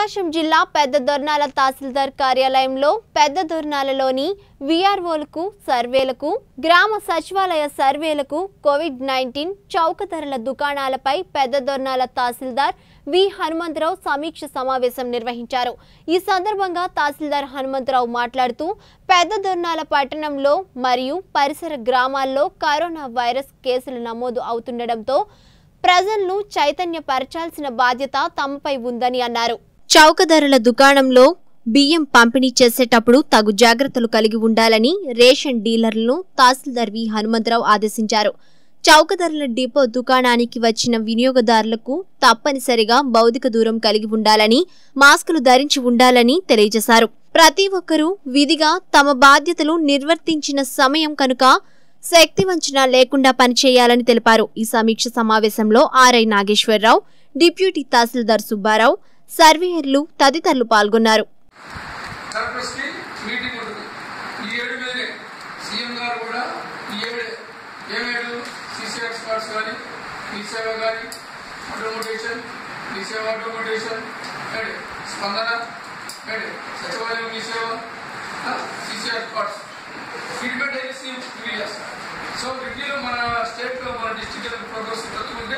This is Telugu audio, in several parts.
ప్రకాశం జిల్లా పెద్ద దొర్నాల తహసీల్దార్ కార్యాలయంలో పెద్ద దొర్నాలలోని వీఆర్ఓలకు సర్వేలకు గ్రామ సచివాలయ సర్వేలకు కోవిడ్ నైన్టీన్ చౌక ధరల దుకాణాలపై పెద్ద దొర్నాల తహసీల్దార్ వి హనుమంతరావు సమీక్ష సమావేశం నిర్వహించారు ఈ సందర్భంగా తహసీల్దార్ హనుమంతరావు మాట్లాడుతూ పెద్ద దొర్నాల పట్టణంలో మరియు పరిసర గ్రామాల్లో కరోనా వైరస్ కేసులు నమోదు అవుతుండటంతో ప్రజలను చైతన్యపరచాల్సిన బాధ్యత తమపై ఉందని అన్నారు చౌక ధరల దుకాణంలో బియ్యం పంపిణీ చేసేటప్పుడు తగు జాగ్రత్తలు కలిగి ఉండాలని రేషన్ డీలర్లను తహసీల్దార్ వి హనుమంతరావు ఆదేశించారు చౌక ధరల డిపో దుకాణానికి వచ్చిన వినియోగదారులకు తప్పనిసరిగా భౌతిక దూరం కలిగి ఉండాలని మాస్కులు ధరించి ఉండాలని తెలియజేశారు ప్రతి ఒక్కరూ విధిగా తమ బాధ్యతలు నిర్వర్తించిన సమయం కనుక శక్తి వంచన లేకుండా పనిచేయాలని తెలిపారు ఈ సమీక్ష సమావేశంలో ఆర్ఐ నాగేశ్వరరావు డిప్యూటీ తహసీల్దార్ సుబ్బారావు సర్వేయర్లు తదితరులు పాల్గొన్నారు కలెక్టర్స్కి మీటింగ్ ఉంటుంది ఈ ఏడు మీదనే సీఎం గారు కూడా ఈ ఏడు ఏమేడు సీసీ ఎక్స్పర్ట్స్ కానీ ఈ సేవ కానీ ఆటోమోటేషన్ ఈ సేవ ఆటోమోటేషన్ ఏడు స్పందన ఏడు సచివాలయం ఈ సేవ CC experts feedback daily CM review చేస్తారు సో రివ్యూలో మన స్టేట్లో మన డిస్ట్రిక్ట్ ప్రోగ్రెస్ తట్టుకుంటే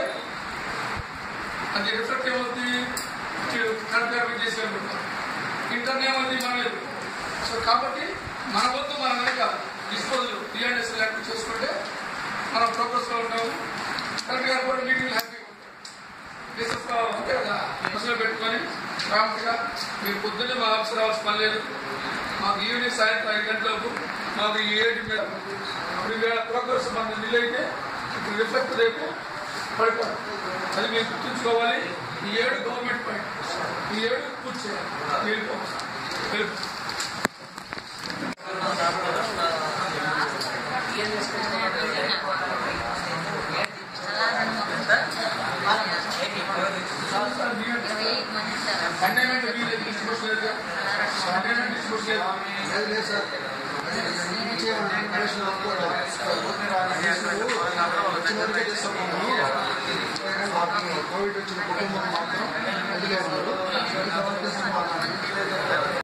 అది రిఫ్లెక్ట్ ఏమవుతుంది కరెక్ట్గా చేసేయాలనుకుంటాం ఇంటర్నే ఉంది మన లేదు సో కాబట్టి మన వద్దు మన కనుక డిస్పోజల్ డిఎన్ఎస్ లేకుండా చేసుకుంటే మనం ప్రోగ్రెస్లో ఉంటాము కరెక్ట్ గారు కూడా మీటింగ్ హ్యాపీగా ఉంటాం అంటే మనసులో పెట్టుకొని రామగా మీరు పొద్దున్నే మా ఆఫీస్ రావాల్సిన పని లేదు మాకు ఈవినింగ్ సాయంత్రం ఐదు గంటలకు మాకు ఈ ఏడు మీద ఇప్పుడు వేళ ప్రోగ్రెస్ మన నిల్ అయితే ఇప్పుడు రిఫ్లెక్ట్ రేపు పడతారు అది మీరు గుర్తుంచుకోవాలి ఈ ఏడు గవర్నమెంట్ పాయింట్ ఈ ఏడు పూర్తి చేయాలి వెళ్ళిపోవాలి వెళ్ళిపో కంటైన్మెంట్ వీళ్ళు డిస్ట్రిబ్యూషన్ లేదు కంటైన్మెంట్ డిస్ట్రిబ్యూషన్ లేదు కోవిడ్ వచ్చిన కుటుంబం మాత్రం వదిలేస్తున్నారు